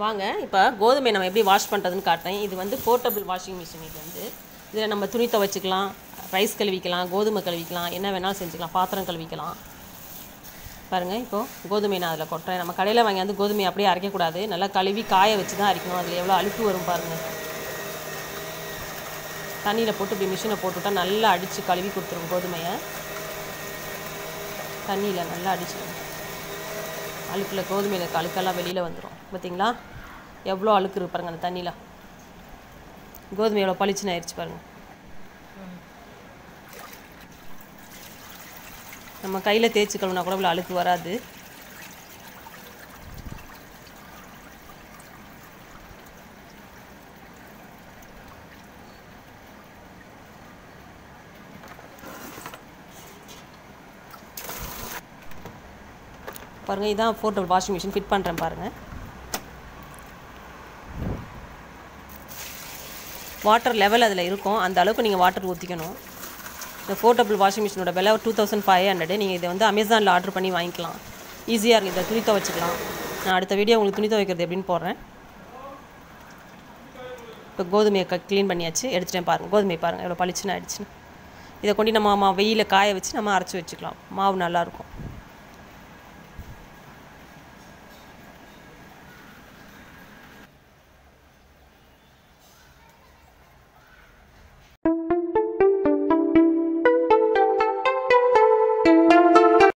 வாங்க இப்போ கோதுமை நம்ம எப்படி வாஷ் பண்ணுறதுன்னு காட்டுறேன் இது வந்து போர்ட்டபிள் வாஷிங் மிஷின் இது வந்து இதில் நம்ம துணி துவைச்சிக்கலாம் ரைஸ் கழுவிக்கலாம் கோதுமை கழுவிக்கலாம் என்ன வேணாலும் செஞ்சுக்கலாம் பாத்திரம் கழுவிக்கலாம் பாருங்கள் இப்போது கோதுமை நான் அதில் கொட்டுறேன் நம்ம கடையில் வாங்கி வந்து கோதுமையை அப்படியே அரைக்கக்கூடாது நல்லா கழுவி காய வச்சு தான் அரைக்கணும் அதில் எவ்வளோ அழுக்கு வரும் பாருங்கள் தண்ணியில் போட்டு இப்படி மிஷினை போட்டுவிட்டா நல்லா அடித்து கழுவி கொடுத்துரும் கோதுமையை தண்ணியில் நல்லா அடிச்சிடும் அழுக்கில் கோதுமையில் இருக்க அழுக்கெல்லாம் வெளியில் வந்துடும் பார்த்தீங்களா எவ்வளோ அழுக்கு இருக்கு பாருங்க அந்த தண்ணியில் கோதுமை எவ்வளோ பளிச்சுன்னு ஆயிடுச்சு பாருங்கள் நம்ம கையில் தேய்ச்சி கழுவுனா கூட இவ்வளோ அழுக்கு வராது பாருங்கள் இதான் போர்ட்டபிள் வாஷிங் மிஷின் ஃபிட் பண்ணுறேன் பாருங்கள் வாட்டர் லெவல் அதில் இருக்கும் அந்த அளவுக்கு நீங்கள் வாட்டர் ஊற்றிக்கணும் இந்த போர்ட்டபிள் வாஷிங் மிஷினோட விலை டூ தௌசண்ட் ஃபைவ் ஹண்ட்ரடு நீங்கள் இதை வந்து அமேசானில் ஆர்டர் பண்ணி வாங்கிக்கலாம் ஈஸியாக இருக்குது இதை துணி துவைச்சிக்கலாம் நான் அடுத்த வீடியோ உங்களுக்கு துணி துவைக்கிறது எப்படின்னு போடுறேன் இப்போ கோதுமையை க க்ளீன் பண்ணியாச்சு எடுத்துட்டேன் பாருங்கள் கோதுமை பாருங்கள் எவ்வளோ பளிச்சுன்னு ஆயிடுச்சுன்னு இதை கொண்டு நம்ம மா வெயில காய வச்சு நம்ம அரைச்சி வச்சுக்கலாம் மாவு நல்லாயிருக்கும்